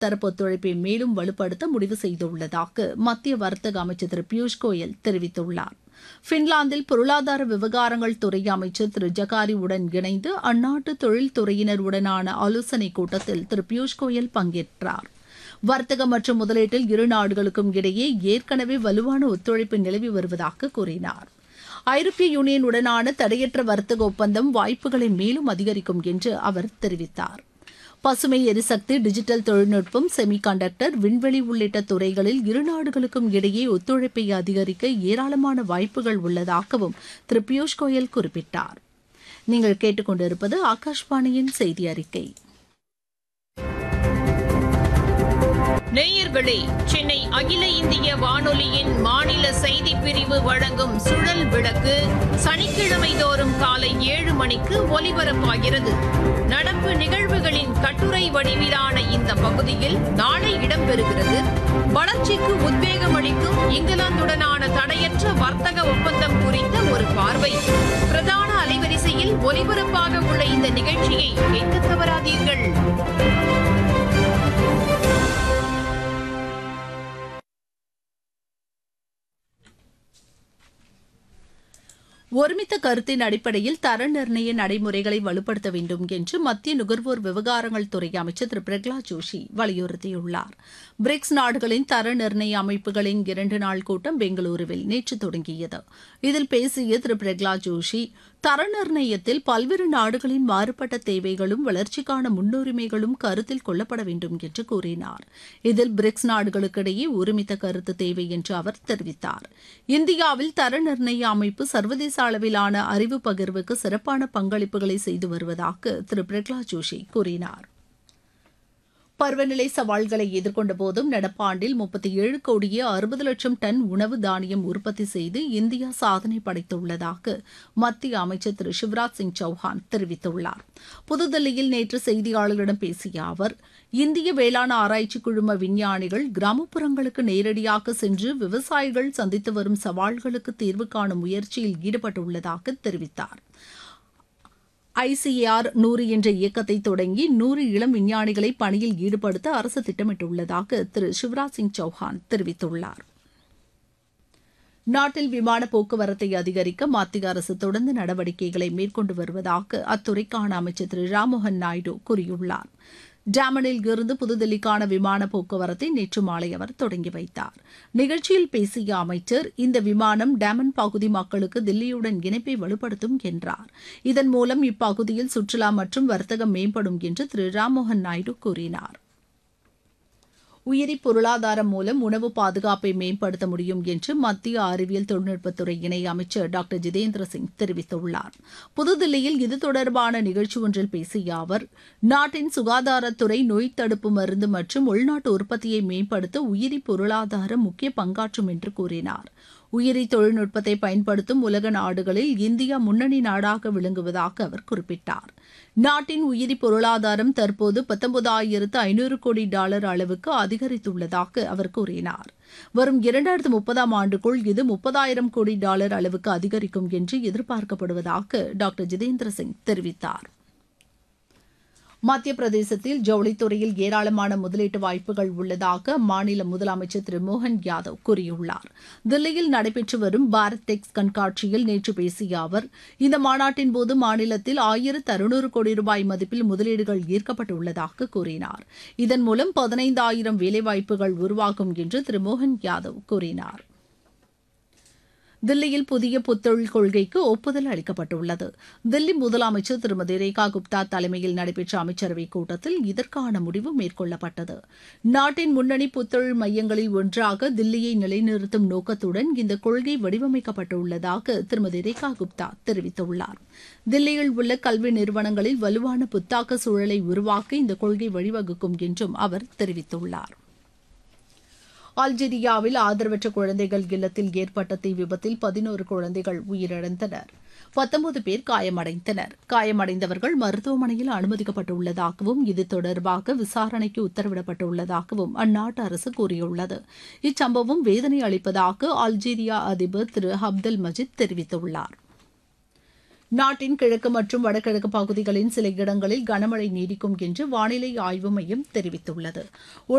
தரப்பு ஒத்துழைப்பை மேலும் வலுப்படுத்த முடிவு செய்துள்ளதாக மத்திய வர்த்தக அமைச்சர் திரு பியூஷ் கோயல் தெரிவித்துள்ளார் பின்லாந்தில் பொருளாதார விவகாரங்கள் துறை அமைச்சர் திரு ஜகாரி உடன் இணைந்து அந்நாட்டு தொழில்துறையினருடனான ஆலோசனைக் கூட்டத்தில் திரு பியூஷ் கோயல் பங்கேற்றார் வர்த்தகம் மற்றும் முதலீட்டில் இரு நாடுகளுக்கும் இடையே ஏற்கனவே வலுவான ஒத்துழைப்பு நிலவி வருவதாக கூறினார் ஐரோப்பிய யூனியனுடனான தடையற்ற வர்த்தக ஒப்பந்தம் வாய்ப்புகளை மேலும் அதிகரிக்கும் என்று அவர் தெரிவித்தார் பசுமை எரிசக்தி டிஜிட்டல் தொழில்நுட்பம் செமி கண்டக்டர் விண்வெளி உள்ளிட்ட துறைகளில் இரு நாடுகளுக்கும் இடையே ஒத்துழைப்பை அதிகரிக்க ஏராளமான வாய்ப்புகள் உள்ளதாகவும் திரு பியூஷ் கோயல் குறிப்பிட்டார் நீங்கள் கேட்டுக்கொண்டிருப்பது ஆகாஷ்வாணியின் செய்தி அறிக்கை நேயர்களே சென்னை அகில இந்திய வானொலியின் மாநில செய்தி பிரிவு வழங்கும் சுழல் விளக்கு சனிக்கிழமை தோறும் காலை ஏழு மணிக்கு ஒலிபரப்பாகிறது நடப்பு நிகழ்வுகளின் கட்டுரை வடிவிலான இந்த பகுதியில் நாளை இடம்பெறுகிறது வளர்ச்சிக்கு உத்வேகம் அளிக்கும் இங்கிலாந்துடனான தடையற்ற வர்த்தக ஒப்பந்தம் குறித்த ஒரு பார்வை பிரதான அலைவரிசையில் ஒலிபரப்பாக உள்ள இந்த நிகழ்ச்சியை கேட்க தவறாதீர்கள் ஒருமித்த கருத்தின் அடிப்படையில் தர நிர்ணய நடைமுறைகளை வலுப்படுத்த வேண்டும் என்று மத்திய நுகர்வோர் விவகாரங்கள் துறை அமைச்சர் திரு பிரகலாத் ஜோஷி வலியுறுத்தியுள்ளார் பிரிக்ஸ் நாடுகளின் தர நிர்ணய அமைப்புகளின் இரண்டு நாள் கூட்டம் பெங்களூருவில் நேற்று தொடங்கியது இதில் பேசிய திரு பிரகலாத் ஜோஷி தர நிர்ணயத்தில் பல்வேறு நாடுகளின் மாறுபட்ட தேவைகளும் வளர்ச்சிக்கான முன்னுரிமைகளும் கருத்தில் கொள்ளப்பட வேண்டும் என்று கூறினார் இதில் பிரிக்ஸ் நாடுகளுக்கிடையே ஒருமித்த கருத்து தேவை என்று அவர் தெரிவித்தார் இந்தியாவில் தர நிர்ணய அமைப்பு சர்வதேச அளவிலான அறிவு பகிர்வுக்கு சிறப்பான பங்களிப்புகளை செய்து வருவதாக திரு பிரகலாத் ஜோஷி கூறினார் பருவநிலை சவால்களை எதிர்கொண்ட போதும் நடப்பாண்டில் முப்பத்தி ஏழு கோடியே அறுபது லட்சம் டன் உணவு தானியம் உற்பத்தி செய்து இந்தியா சாதனை படைத்துள்ளதாக மத்திய அமைச்சர் திரு சிவராஜ் சிங் சௌஹான் தெரிவித்துள்ளார் புதுதில்லியில் நேற்று செய்தியாளர்களிடம் பேசிய அவர் இந்திய வேளாண் ஆராய்ச்சி குழும விஞ்ஞானிகள் கிராமப்புறங்களுக்கு நேரடியாக சென்று விவசாயிகள் சந்தித்து வரும் சவால்களுக்கு தீர்வு காணும் முயற்சியில் ஈடுபட்டுள்ளதாக தெரிவித்தார் ஐசிஏஆர் நூறு என்ற இயக்கத்தை தொடங்கி நூறு இளம் விஞ்ஞானிகளை பணியில் ஈடுபடுத்த அரசு திட்டமிட்டுள்ளதாக திரு சிவராஜ் சிங் சௌஹான் தெரிவித்துள்ளார் நாட்டில் விமான போக்குவரத்தை அதிகரிக்க மத்திய அரசு தொடர்ந்து நடவடிக்கைகளை மேற்கொண்டு வருவதாக அத்துறைக்கான அமைச்சர் திரு ராம்மோகன் நாயுடு கூறியுள்ளார் டாமனில் இருந்து புதுதில்லிக்கான விமான போக்குவரத்தை நேற்று மாலை அவர் தொடங்கி வைத்தார் நிகழ்ச்சியில் பேசிய அமைச்சர் இந்த விமானம் டாமன் பகுதி மக்களுக்கு தில்லியுடன் இணைப்பை வலுப்படுத்தும் என்றார் இதன் மூலம் இப்பகுதியில் சுற்றுலா மற்றும் வர்த்தகம் மேம்படும் என்று திரு ராம்மோகன் நாயுடு கூறினார் உயிரி பொருளாதாரம் மூலம் உணவு பாதுகாப்பை மேம்படுத்த முடியும் என்று மத்திய அறிவியல் தொழில்நுட்பத்துறை இணை அமைச்சர் டாக்டர் ஜிதேந்திர சிங் தெரிவித்துள்ளார் புதுதில்லியில் இது தொடர்பான நிகழ்ச்சி ஒன்றில் பேசிய அவர் நாட்டின் சுகாதாரத்துறை நோய் தடுப்பு மருந்து மற்றும் உள்நாட்டு உற்பத்தியை மேம்படுத்த உயிரி பொருளாதாரம் முக்கிய பங்காற்றும் என்று கூறினார் உயிரி தொழில்நுட்பத்தை பயன்படுத்தும் உலக நாடுகளில் இந்தியா முன்னணி நாடாக விளங்குவதாக அவர் குறிப்பிட்டார் நாட்டின் உயிரி பொருளாதாரம் தற்போது பத்தொன்பதாயிரத்து ஐநூறு கோடி டாலர் அளவுக்கு அதிகரித்துள்ளதாக அவர் கூறினார் வரும் இரண்டாயிரத்து முப்பதாம் ஆண்டுக்குள் இது முப்பதாயிரம் கோடி டாலர் அளவுக்கு அதிகரிக்கும் என்று எதிர்பார்க்கப்படுவதாக டாக்டர் ஜிதேந்திர சிங் தெரிவித்தார் மத்திய பிரதேசத்தில் ஜவுளித்துறையில் ஏராளமான முதலீட்டு வாய்ப்புகள் உள்ளதாக மாநில முதலமைச்சர் திரு மோகன் யாதவ் கூறியுள்ளார் தில்லியில் நடைபெற்று வரும் பாரத் டெக்ஸ் கண்காட்சியில் நேற்று பேசிய அவர் இந்த மாநாட்டின் போது மாநிலத்தில் ஆயிரத்து அறுநூறு கோடி ரூபாய் மதிப்பில் முதலீடுகள் ஈர்க்கப்பட்டுள்ளதாக கூறினார் இதன் மூலம் பதினைந்தாயிரம் வேலைவாய்ப்புகள் உருவாகும் என்று திரு மோகன் யாதவ் கூறினார் தில்லியில் புதிய புத்தொழில் கொள்கைக்கு ஒப்புதல் அளிக்கப்பட்டுள்ளது தில்லி முதலமைச்சர் திருமதி ரேகா குப்தா தலைமையில் நடைபெற்ற அமைச்சரவைக் கூட்டத்தில் இதற்கான முடிவு மேற்கொள்ளப்பட்டது நாட்டின் முன்னணி புத்தொழில் மையங்களில் ஒன்றாக தில்லியை நிலைநிறுத்தும் நோக்கத்துடன் இந்த கொள்கை வடிவமைக்கப்பட்டுள்ளதாக திருமதி ரேகா குப்தா தெரிவித்துள்ளார் தில்லியில் உள்ள கல்வி நிறுவனங்களில் வலுவான புத்தாக்க சூழலை உருவாக்க இந்த கொள்கை வழிவகுக்கும் என்றும் அவர் தெரிவித்துள்ளார் அல்ஜீரியாவில் ஆதரவற்ற குழந்தைகள் இல்லத்தில் ஏற்பட்ட தீ விபத்தில் பதினோரு குழந்தைகள் உயிரிழந்தனர் பத்தொன்பது பேர் காயமடைந்தனர் காயமடைந்தவர்கள் மருத்துவமனையில் அனுமதிக்கப்பட்டுள்ளதாகவும் இது தொடர்பாக விசாரணைக்கு உத்தரவிடப்பட்டுள்ளதாகவும் அந்நாட்டு அரசு கூறியுள்ளது இச்சம்பவம் வேதனை அளிப்பதாக அல்ஜீரியா அதிபர் திரு அப்தல் மஜித் தெரிவித்துள்ளார் நாட்டின் கிழக்கு மற்றும் வடகிழக்கு பகுதிகளின் சில இடங்களில் கனமழை நீடிக்கும் என்று வானிலை ஆய்வு மையம் தெரிவித்துள்ளது